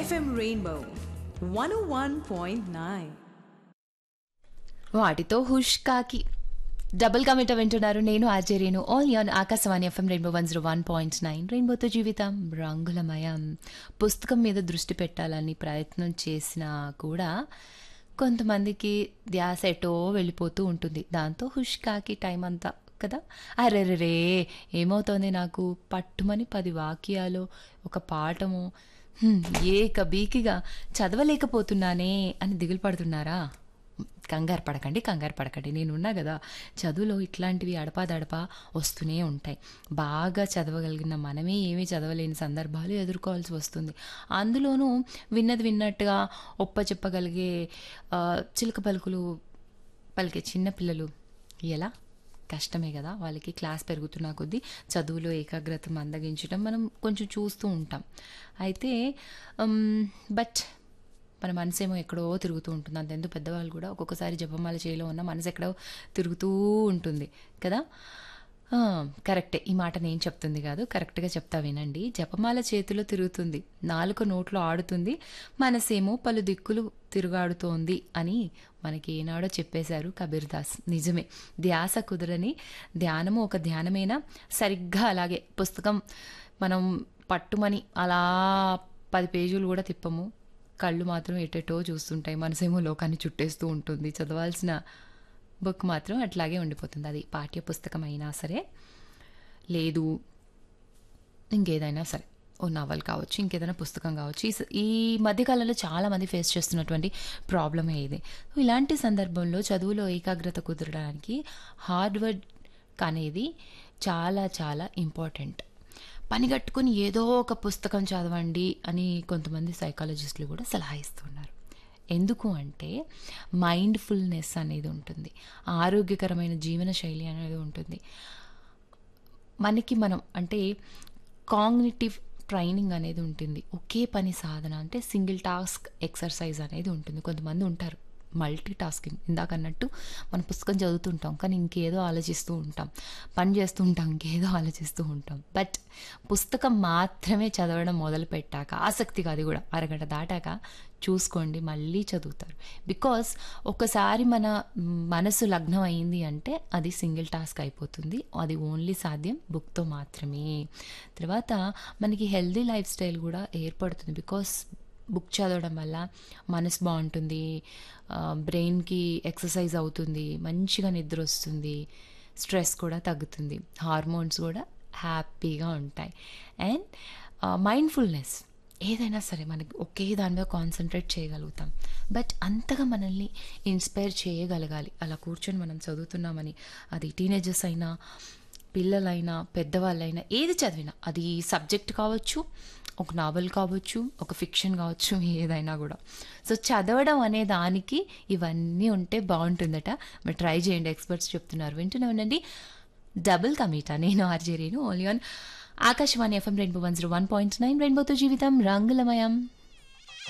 FM Rainbow 101.9. వాటితో hush కాకి double కమిట వింటున్నారు నేను ఆర్జేరీను all an Akashvani FM rainbow one zero one point nine రెయిన్బోతో జీవితం రంగులమయం పుస్తకం మీద దృష్టి పెట్టాలని ప్రయత్నం చేసినా కూడా కొంతమందికి ధ్యాస ఎటో వెళ్ళిపోతూ ఉంటుంది దాంతో హుష్ కాకి టైం అంతా కదా అరెరెరే ఏమవుతోంది నాకు పట్టుమని పది వాక్యాలు ఒక పాఠము హ్మ్, ఏక బీకిగా చదవలేకపోతున్నానే అని దిగులు పడుతున్నారా కంగారు పడకండి కంగారు పడకండి నేనున్నా కదా చదువులో ఇట్లాంటివి అడపాదడపా వస్తూనే ఉంటాయి బాగా చదవగలిగిన మనమే ఏమీ చదవలేని సందర్భాలు ఎదుర్కోవాల్సి వస్తుంది అందులోనూ విన్నది విన్నట్టుగా ఒప్ప చెప్పగలిగే ఆ, చిలుక పలుకులు పలికే చిన్నపిల్లలు ఎలా కష్టమే కదా వాళ్ళకి క్లాస్ పెరుగుతున్న కొద్దీ చదువులో ఏకాగ్రత మందగించడం మనం కొంచెం చూస్తూ ఉంటాం అయితే బట్ మన మనసు ఏమో ఎక్కడో తిరుగుతూ ఉంటుంది అంతెందుకు పెద్దవాళ్ళు కూడా ఒక్కొక్కసారి జపమాల చేయిలో ఉన్న మనసు ఎక్కడో తిరుగుతూ ఉంటుంది కదా ఆ, కరెక్టే ఈ మాట నేను చెప్తుంది కాదు కరెక్ట్గా చెప్తా వినండి జపమాల చేతిలో తిరుగుతుంది నాలుక నోట్లో ఆడుతుంది మనసేమో పలు దిక్కులు తిరుగాడుతోంది అని మనకి ఏనాడో చెప్పేశారు కబీర్ దాస్ నిజమే ధ్యాస కుదరని ధ్యానము ఒక ధ్యానమేనా సరిగ్గా అలాగే పుస్తకం మనం పట్టుమని అలా పది పేజీలు కూడా తిప్పము కళ్ళు మాత్రం ఎటెటో చూస్తుంటాయి మనసేమో లోకాన్ని చుట్టేస్తూ ఉంటుంది చదవాల్సిన బుక్ మాత్రం అట్లాగే ఉండిపోతుంది అది పాఠ్య పుస్తకం అయినా సరే లేదు ఇంకేదైనా సరే ఓ నవల్ కావచ్చు ఇంకేదైనా పుస్తకం కావచ్చు ఈ స- ఈ మధ్యకాలంలో చాలామంది ఫేస్ చేస్తున్నటువంటి ప్రాబ్లమే ఇది ఇలాంటి సందర్భంలో చదువులో ఏకాగ్రత కుదరడానికి హార్డ్ వర్క్ అనేది చాలా చాలా ఇంపార్టెంట్ పని కట్టుకుని ఏదో ఒక పుస్తకం చదవండి అని కొంతమంది సైకాలజిస్టులు కూడా సలహా ఇస్తున్నారు ఎందుకు అంటే మైండ్ఫుల్నెస్ అనేది ఉంటుంది ఆరోగ్యకరమైన జీవన శైలి అనేది ఉంటుంది మనకి మనం అంటే కాగ్నిటివ్ ట్రైనింగ్ అనేది ఉంటుంది ఒకే పని సాధన అంటే సింగిల్ టాస్క్ ఎక్సర్సైజ్ అనేది ఉంటుంది కొంతమంది ఉంటారు మల్టీ టాస్కింగ్ ఇందాక అన్నట్టు మన పుస్తకం చదువుతుంటాం కానీ ఇంకేదో ఆలోచిస్తూ ఉంటాం పని చేస్తూ ఉంటాం ఇంకేదో ఆలోచిస్తూ ఉంటాం బట్ పుస్తకం మాత్రమే చదవడం మొదలు పెట్టాక ఆసక్తిగా అది కూడా అరగంట దాటాక చూసుకోండి మళ్ళీ చదువుతారు బికాస్ ఒకసారి మన మ్, మనసు లగ్నం అయింది అంటే అది సింగిల్ టాస్క్ అయిపోతుంది అది ఓన్లీ సాధ్యం బుక్తో మాత్రమే తర్వాత మనకి హెల్దీ లైఫ్ స్టైల్ కూడా ఏర్పడుతుంది బికాస్ బుక్ చదవడం వల్ల మనసు బాగుంటుంది బ్రెయిన్కి ఎక్సర్సైజ్ అవుతుంది మంచిగా నిద్ర వస్తుంది స్ట్రెస్ కూడా తగ్గుతుంది హార్మోన్స్ కూడా హ్యాపీగా ఉంటాయి అండ్ మైండ్ఫుల్నెస్ ఏదైనా సరే మనకి ఒకే దాని మీద కాన్సన్ట్రేట్ చేయగలుగుతాం బట్ అంతగా మనల్ని ఇన్స్పైర్ చేయగలగాలి అలా కూర్చొని మనం చదువుతున్నామని అది టీనేజర్స్ అయినా పిల్లలైనా పెద్దవాళ్ళైనా ఏది చదివినా అది సబ్జెక్ట్ కావచ్చు ఒక నావెల్ కావచ్చు ఒక ఫిక్షన్ కావచ్చు ఏదైనా కూడా సో చదవడం అనే దానికి ఇవన్నీ ఉంటే బాగుంటుందట మరి ట్రై చేయండి ఎక్స్పర్ట్స్ చెప్తున్నారు వింటూనే ఉండండి డబుల్ కమీటా నేను ఆర్జేరీను only on Akashvani FM rainbow one zero one point nine రెయిన్బోతో జీవితం రంగులమయం